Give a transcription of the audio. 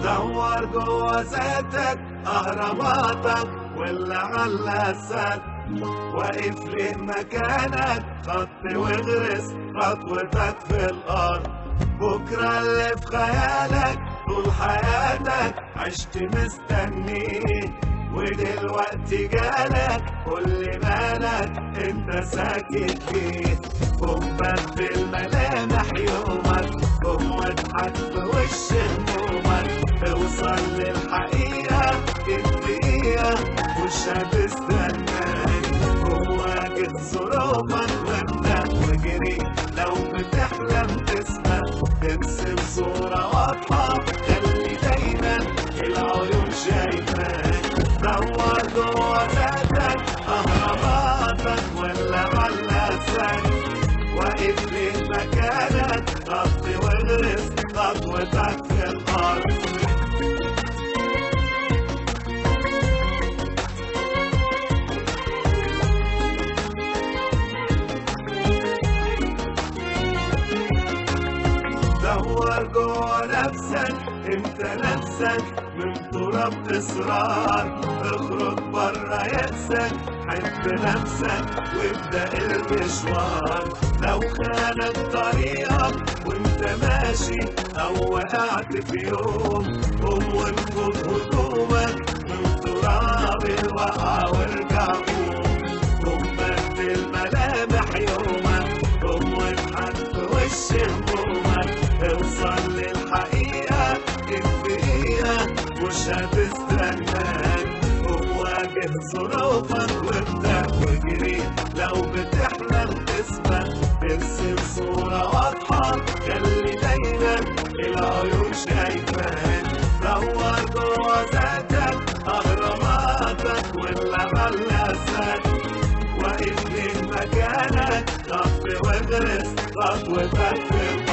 دور جوا ذاتك اهراماتك واللي على السد واقف ليه مكانك خط واغرس خطوتك في الارض بكرة اللي في خيالك طول حياتك عشت مستنيه ودلوقتي جالك كل مالك انت ساكت فيه قوم بدل ملامح يومك قوم واضحك في وش همومك اوصل للحقيقة الدقيقة مش هتستناك قوم واجه ظروفك وابدأ واجري لو بتحلم تسمع ترسم صورة واضحة خلي دايما العيون شايفاك دور جوا ذاتك اهراماتك ولا علاسك واقف ليه مكانك خط واغرس خطوتك في الارض دور جوا نفسك انت نفسك من تراب اصرار اخرج برا يأسك حب نفسك وابدأ المشوار لو خانك طريقك وانت ماشي او وقعت في يوم قوم وانفض هدومك من تراب الوقعة وارجع قوم قوم بدل ملامح يومك قوم واضحك في وش همومك اوصل للحقيقة الدقيقة مش هتستناك قوم واجه ظروفك وابدأ واجري لو بتحلم تسبق ارسم صورة واضحة خلي دايما العيون شايفاك دور جوا ذاتك اهراماتك ولا ملاسك واقف ليه مكانك خط واغرس خطوتك في